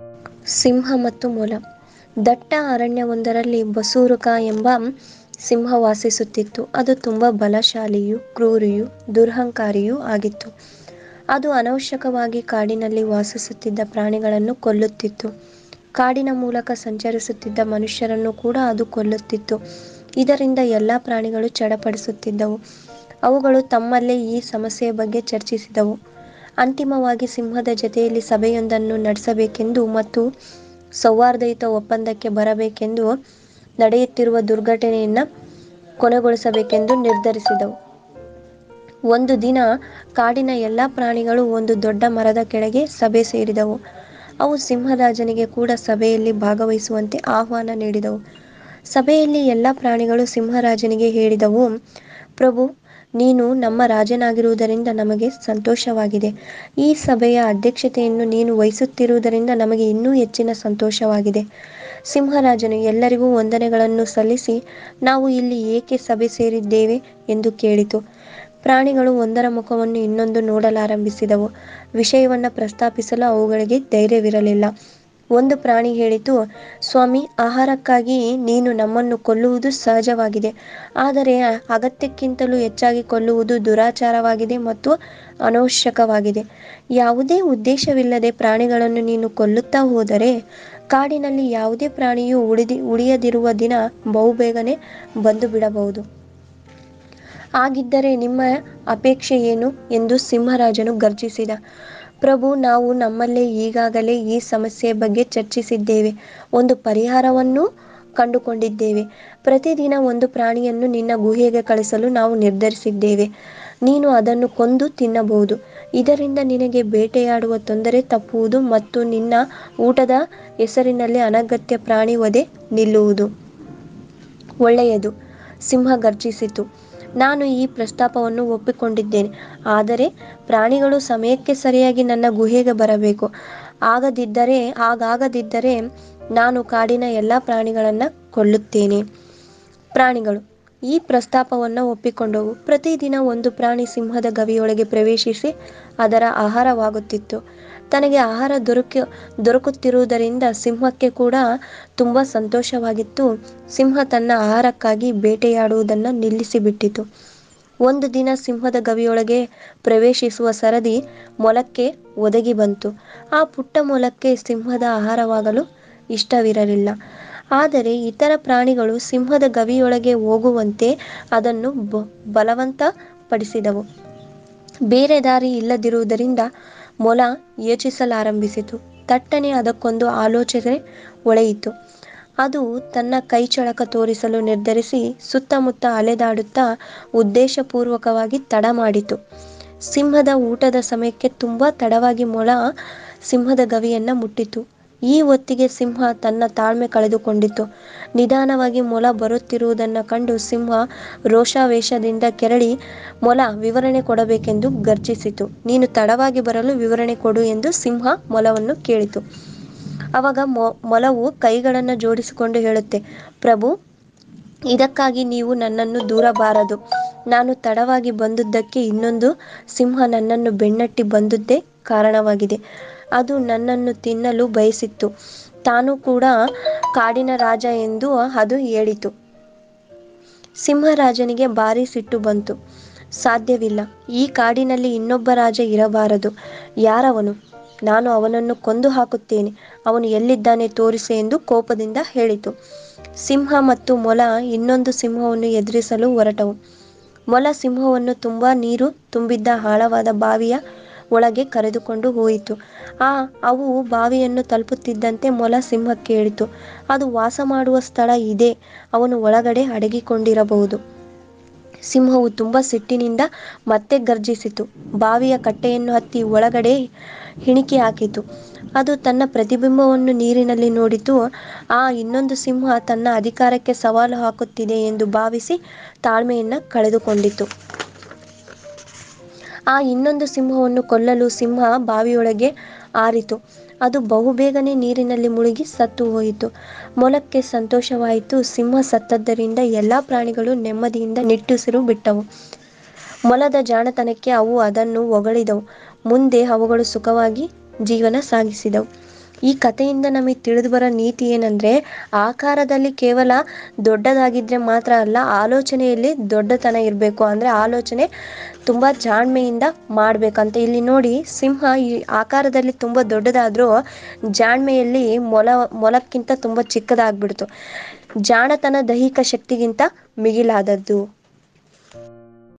ಸಿಂಹ ಮತ್ತು ಮೊಲ ದಟ್ಟ ಅರಣ್ಯವೊಂದರಲ್ಲಿ ಬಸೂರುಕ ಎಂಬ ಸಿಂಹ ವಾಸಿಸುತ್ತಿತ್ತು. ಅದು ತುಂಬ ಬಲಶಾಲಿಯೂ ಕ್ರೂರಿಯೂ ದುರಹಂಕಾರಿಯೂ ಆಗಿತ್ತು. ಅದು ಅನವಶ್ಯಕವಾಗಿ ಕಾಡಿನಲ್ಲಿ ವಾಸಿಸುತ್ತಿದ್ದ ಪ್ರಾಣಿಗಳನ್ನು ಕೊಲ್ಲುತ್ತಿತ್ತು. ಕಾಡಿನ ಮೂಲಕ ಸಂಚರಿಸುತ್ತಿದ್ದ ಮನುಷ್ಯರನ್ನು ಕೂಡ ಅದು ಕೊಲ್ಲುತ್ತಿತ್ತು. ಇದರಿಂದ ಎಲ್ಲ ಪ್ರಾಣಿಗಳು ಚಡಪಡಿಸುತ್ತಿದ್ದವು. ಅವುಗಳು ತಮ್ಮಲ್ಲೇ ಈ ಸಮಸ್ಯೆಯ ಬಗ್ಗೆ ಚರ್ಚಿಸಿದವು. ಅಂತಿಮವಾಗಿ ಸಿಂಹದ ಜತೆಯಲ್ಲಿ ಸಭೆಯೊಂದನ್ನು ನಡೆಸಬೇಕೆಂದು ಮತ್ತು ಸೌಹಾರ್ದಯುತ ಒಪ್ಪಂದಕ್ಕೆ ಬರಬೇಕೆಂದು ನಡೆಯುತ್ತಿರುವ ದುರ್ಘಟನೆಯನ್ನು ಕೊನೆಗೊಳಿಸಬೇಕೆಂದು ನಿರ್ಧರಿಸಿದವು. ಒಂದು ದಿನ ಕಾಡಿನ ಎಲ್ಲ ಪ್ರಾಣಿಗಳು ಒಂದು ದೊಡ್ಡ ಮರದ ಕೆಳಗೆ ಸಭೆ ಸೇರಿದವು. ಅವು ಸಿಂಹರಾಜನಿಗೆ ಕೂಡ ಸಭೆಯಲ್ಲಿ ಭಾಗವಹಿಸುವಂತೆ ಆಹ್ವಾನ ನೀಡಿದವು. ಸಭೆಯಲ್ಲಿ ಎಲ್ಲ ಪ್ರಾಣಿಗಳು ಸಿಂಹರಾಜನಿಗೆ ಹೇಳಿದವು, ಪ್ರಭು, ನೀನು ನಮ್ಮ ರಾಜನಾಗಿರುವುದರಿಂದ ನಮಗೆ ಸಂತೋಷವಾಗಿದೆ. ಈ ಸಭೆಯ ಅಧ್ಯಕ್ಷತೆಯನ್ನು ನೀನು ವಹಿಸುತ್ತಿರುವುದರಿಂದ ನಮಗೆ ಇನ್ನೂ ಹೆಚ್ಚಿನ ಸಂತೋಷವಾಗಿದೆ. ಸಿಂಹರಾಜನು ಎಲ್ಲರಿಗೂ ವಂದನೆಗಳನ್ನು ಸಲ್ಲಿಸಿ, ನಾವು ಇಲ್ಲಿ ಏಕೆ ಸಭೆ ಸೇರಿದ್ದೇವೆ ಎಂದು ಕೇಳಿತು. ಪ್ರಾಣಿಗಳು ಒಂದರ ಮುಖವನ್ನು ಇನ್ನೊಂದು ನೋಡಲಾರಂಭಿಸಿದವು. ವಿಷಯವನ್ನು ಪ್ರಸ್ತಾಪಿಸಲು ಅವುಗಳಿಗೆ ಧೈರ್ಯವಿರಲಿಲ್ಲ. ಒಂದು ಪ್ರಾಣಿ ಹೇಳಿತು, ಸ್ವಾಮಿ, ಆಹಾರಕ್ಕಾಗಿ ನೀನು ನಮ್ಮನ್ನು ಕೊಲ್ಲುವುದು ಸಹಜವಾಗಿದೆ. ಆದರೆ ಅಗತ್ಯಕ್ಕಿಂತಲೂ ಹೆಚ್ಚಾಗಿ ಕೊಲ್ಲುವುದು ದುರಾಚಾರವಾಗಿದೆ ಮತ್ತು ಅನವಶ್ಯಕವಾಗಿದೆ. ಯಾವುದೇ ಉದ್ದೇಶವಿಲ್ಲದೆ ಪ್ರಾಣಿಗಳನ್ನು ನೀನು ಕೊಲ್ಲುತ್ತಾ ಹೋದರೆ, ಕಾಡಿನಲ್ಲಿ ಯಾವುದೇ ಪ್ರಾಣಿಯೂ ಉಳಿಯದಿರುವ ದಿನ ಬಹುಬೇಗನೆ ಬಂದುಬಿಡಬಹುದು. ಹಾಗಿದ್ದರೆ ನಿಮ್ಮ ಅಪೇಕ್ಷೆ ಏನು ಎಂದು ಸಿಂಹರಾಜನು ಗರ್ಜಿಸಿದ. ಪ್ರಭು, ನಾವು ನಮ್ಮಲ್ಲೇ ಈಗಾಗಲೇ ಈ ಸಮಸ್ಯೆಯ ಬಗ್ಗೆ ಚರ್ಚಿಸಿದ್ದೇವೆ. ಒಂದು ಪರಿಹಾರವನ್ನೂ ಕಂಡುಕೊಂಡಿದ್ದೇವೆ. ಪ್ರತಿದಿನ ಒಂದು ಪ್ರಾಣಿಯನ್ನು ನಿನ್ನ ಗುಹೆಗೆ ಕಳುಹಿಸಲು ನಾವು ನಿರ್ಧರಿಸಿದ್ದೇವೆ. ನೀನು ಅದನ್ನು ಕೊಂದು ತಿನ್ನಬಹುದು. ಇದರಿಂದ ನಿನಗೆ ಬೇಟೆಯಾಡುವ ತೊಂದರೆ ತಪ್ಪುವುದು ಮತ್ತು ನಿನ್ನ ಊಟದ ಹೆಸರಿನಲ್ಲಿ ಅನಗತ್ಯ ಪ್ರಾಣಿ ವಧೆ ನಿಲ್ಲುವುದು. ಒಳ್ಳೆಯದು, ಸಿಂಹ ಗರ್ಜಿಸಿತು. ನಾನು ಈ ಪ್ರಸ್ತಾಪವನ್ನು ಒಪ್ಪಿಕೊಂಡಿದ್ದೇನೆ. ಆದರೆ ಪ್ರಾಣಿಗಳು ಸಮಯಕ್ಕೆ ಸರಿಯಾಗಿ ನನ್ನ ಗುಹೆಗೆ ಬರಬೇಕು. ಹಾಗಾಗದಿದ್ದರೆ ನಾನು ಕಾಡಿನ ಎಲ್ಲ ಪ್ರಾಣಿಗಳನ್ನು ಕೊಲ್ಲುತ್ತೇನೆ. ಪ್ರಾಣಿಗಳು ಈ ಪ್ರಸ್ತಾಪವನ್ನು ಒಪ್ಪಿಕೊಂಡವು. ಪ್ರತಿದಿನ ಒಂದು ಪ್ರಾಣಿ ಸಿಂಹದ ಗವಿಯೊಳಗೆ ಪ್ರವೇಶಿಸಿ ಅದರ ಆಹಾರವಾಗುತ್ತಿತ್ತು. ತನಗೆ ಆಹಾರ ದೊರಕುತ್ತಿರುವುದರಿಂದ ಸಿಂಹಕ್ಕೆ ಕೂಡ ತುಂಬ ಸಂತೋಷವಾಗಿತ್ತು. ಸಿಂಹ ತನ್ನ ಆಹಾರಕ್ಕಾಗಿ ಬೇಟೆಯಾಡುವುದನ್ನು ನಿಲ್ಲಿಸಿಬಿಟ್ಟಿತು. ಒಂದು ದಿನ ಸಿಂಹದ ಗವಿಯೊಳಗೆ ಪ್ರವೇಶಿಸುವ ಸರದಿ ಮೊಲಕ್ಕೆ ಒದಗಿ ಬಂತು. ಆ ಪುಟ್ಟ ಮೊಲಕ್ಕೆ ಸಿಂಹದ ಆಹಾರವಾಗಲು ಇಷ್ಟವಿರಲಿಲ್ಲ. ಆದರೆ ಇತರ ಪ್ರಾಣಿಗಳು ಸಿಂಹದ ಗವಿಯೊಳಗೆ ಹೋಗುವಂತೆ ಅದನ್ನು ಬಲವಂತಪಡಿಸಿದವು. ಬೇರೆ ದಾರಿ ಇಲ್ಲದಿರುವುದರಿಂದ ಮೊಲ ಯೋಚಿಸಲಾರಂಭಿಸಿತು. ತಟ್ಟನೆ ಅದಕ್ಕೊಂದು ಆಲೋಚನೆ ಹೊಳೆಯಿತು. ಅದು ತನ್ನ ಕೈಚಳಕ ತೋರಿಸಲು ನಿರ್ಧರಿಸಿ ಸುತ್ತಮುತ್ತ ಅಲೆದಾಡುತ್ತಾ ಉದ್ದೇಶಪೂರ್ವಕವಾಗಿ ತಡ ಮಾಡಿತು. ಸಿಂಹದ ಊಟದ ಸಮಯಕ್ಕೆ ತುಂಬ ತಡವಾಗಿ ಮೊಲ ಸಿಂಹದ ಗವಿಯನ್ನು ಮುಟ್ಟಿತು. ಈ ಹೊತ್ತಿಗೆ ಸಿಂಹ ತನ್ನ ತಾಳ್ಮೆ ಕಳೆದುಕೊಂಡಿತು. ನಿಧಾನವಾಗಿ ಮೊಲ ಬರುತ್ತಿರುವುದನ್ನು ಕಂಡು ಸಿಂಹ ರೋಷಾವೇಶದಿಂದ ಕೆರಳಿ, ಮೊಲ, ವಿವರಣೆ ಕೊಡಬೇಕೆಂದು ಗರ್ಜಿಸಿತು. ನೀನು ತಡವಾಗಿ ಬರಲು ವಿವರಣೆ ಕೊಡು ಎಂದು ಸಿಂಹ ಮೊಲವನ್ನು ಕೇಳಿತು. ಆವಾಗ ಮೊಲವು ಕೈಗಳನ್ನು ಜೋಡಿಸಿಕೊಂಡು ಹೇಳುತ್ತೆ, ಪ್ರಭು, ಇದಕ್ಕಾಗಿ ನೀವು ನನ್ನನ್ನು ದೂರಬಾರದು. ನಾನು ತಡವಾಗಿ ಬಂದುದಕ್ಕೆ ಇನ್ನೊಂದು ಸಿಂಹ ನನ್ನನ್ನು ಬೆನ್ನಟ್ಟಿ ಬಂದುದೇ ಕಾರಣವಾಗಿದೆ. ಅದು ನನ್ನನ್ನು ತಿನ್ನಲು ಬಯಸಿತ್ತು. ತಾನು ಕೂಡ ಕಾಡಿನ ರಾಜ ಎಂದು ಅದು ಹೇಳಿತು. ಸಿಂಹರಾಜನಿಗೆ ಭಾರೀ ಸಿಟ್ಟು ಬಂತು. ಸಾಧ್ಯವಿಲ್ಲ, ಈ ಕಾಡಿನಲ್ಲಿ ಇನ್ನೊಬ್ಬ ರಾಜ ಇರಬಾರದು. ಯಾರವನು? ನಾನು ಅವನನ್ನು ಕೊಂದು ಹಾಕುತ್ತೇನೆ. ಅವನು ಎಲ್ಲಿದ್ದಾನೆ ತೋರಿಸು ಎಂದು ಕೋಪದಿಂದ ಹೇಳಿತು. ಸಿಂಹ ಮತ್ತು ಮೊಲ ಇನ್ನೊಂದು ಸಿಂಹವನ್ನು ಎದುರಿಸಲು ಹೊರಟವು. ಮೊಲ ಸಿಂಹವನ್ನು ತುಂಬ ನೀರು ತುಂಬಿದ್ದ ಆಳವಾದ ಬಾವಿಯ ಒಳಗೆ ಕರೆದುಕೊಂಡು ಹೋಯಿತು. ಅವು ಬಾವಿಯನ್ನು ತಲುಪುತ್ತಿದ್ದಂತೆ ಮೊಲ ಸಿಂಹಕ್ಕೆ ಹೇಳಿತು, ಅದು ವಾಸಮಾಡುವ ಸ್ಥಳ ಇದೇ. ಅವನು ಒಳಗಡೆ ಅಡಗಿಕೊಂಡಿರಬಹುದು. ಸಿಂಹವು ತುಂಬ ಸಿಟ್ಟಿನಿಂದ ಮತ್ತೆ ಗರ್ಜಿಸಿತು. ಬಾವಿಯ ಕಟ್ಟೆಯನ್ನು ಹತ್ತಿ ಒಳಗಡೆ ಇಣಿಕಿ ಹಾಕಿತು. ಅದು ತನ್ನ ಪ್ರತಿಬಿಂಬವನ್ನು ನೀರಿನಲ್ಲಿ ನೋಡಿತು. ಆ ಇನ್ನೊಂದು ಸಿಂಹ ತನ್ನ ಅಧಿಕಾರಕ್ಕೆ ಸವಾಲು ಹಾಕುತ್ತಿದೆ ಎಂದು ಭಾವಿಸಿ ತಾಳ್ಮೆಯನ್ನು ಕಳೆದುಕೊಂಡಿತು. ಆ ಇನ್ನೊಂದು ಸಿಂಹವನ್ನು ಕೊಲ್ಲಲು ಸಿಂಹ ಬಾವಿಯೊಳಗೆ ಹಾರಿತು. ಅದು ಬಹುಬೇಗನೆ ನೀರಿನಲ್ಲಿ ಮುಳುಗಿ ಸತ್ತುಹೋಯಿತು. ಮೊಲಕ್ಕೆ ಸಂತೋಷವಾಯಿತು. ಸಿಂಹ ಸತ್ತದ್ದರಿಂದ ಎಲ್ಲ ಪ್ರಾಣಿಗಳು ನೆಮ್ಮದಿಯಿಂದ ನಿಟ್ಟುಸಿರು ಬಿಟ್ಟವು. ಮೊಲದ ಜಾಣತನಕ್ಕೆ ಅವು ಅದನ್ನು ಹೊಗಳಿದವು. ಮುಂದೆ ಅವುಗಳು ಸುಖವಾಗಿ ಜೀವನ ಸಾಗಿಸಿದವು. ಈ ಕಥೆಯಿಂದ ನಮಗೆ ತಿಳಿದು ಬರೋ ನೀತಿ ಏನಂದರೆ ಆಕಾರದಲ್ಲಿ ಕೇವಲ ದೊಡ್ಡದಾಗಿದ್ದರೆ ಮಾತ್ರ ಅಲ್ಲ ಆಲೋಚನೆಯಲ್ಲಿ ದೊಡ್ಡತನ ಇರಬೇಕು ಅಂದರೆ ಆಲೋಚನೆ ತುಂಬ ಜಾಣ್ಮೆಯಿಂದ ಮಾಡಬೇಕಂತ ಇಲ್ಲಿ ನೋಡಿ ಸಿಂಹ ಈ ಆಕಾರದಲ್ಲಿ ತುಂಬ ದೊಡ್ಡದಾದರೂ ಜಾಣ್ಮೆಯಲ್ಲಿ ಮೊಲ ಮೊಲಕ್ಕಿಂತ ತುಂಬ ಚಿಕ್ಕದಾಗ್ಬಿಡ್ತು ಜಾಣತನ ದೈಹಿಕ ಶಕ್ತಿಗಿಂತ ಮಿಗಿಲಾದದ್ದು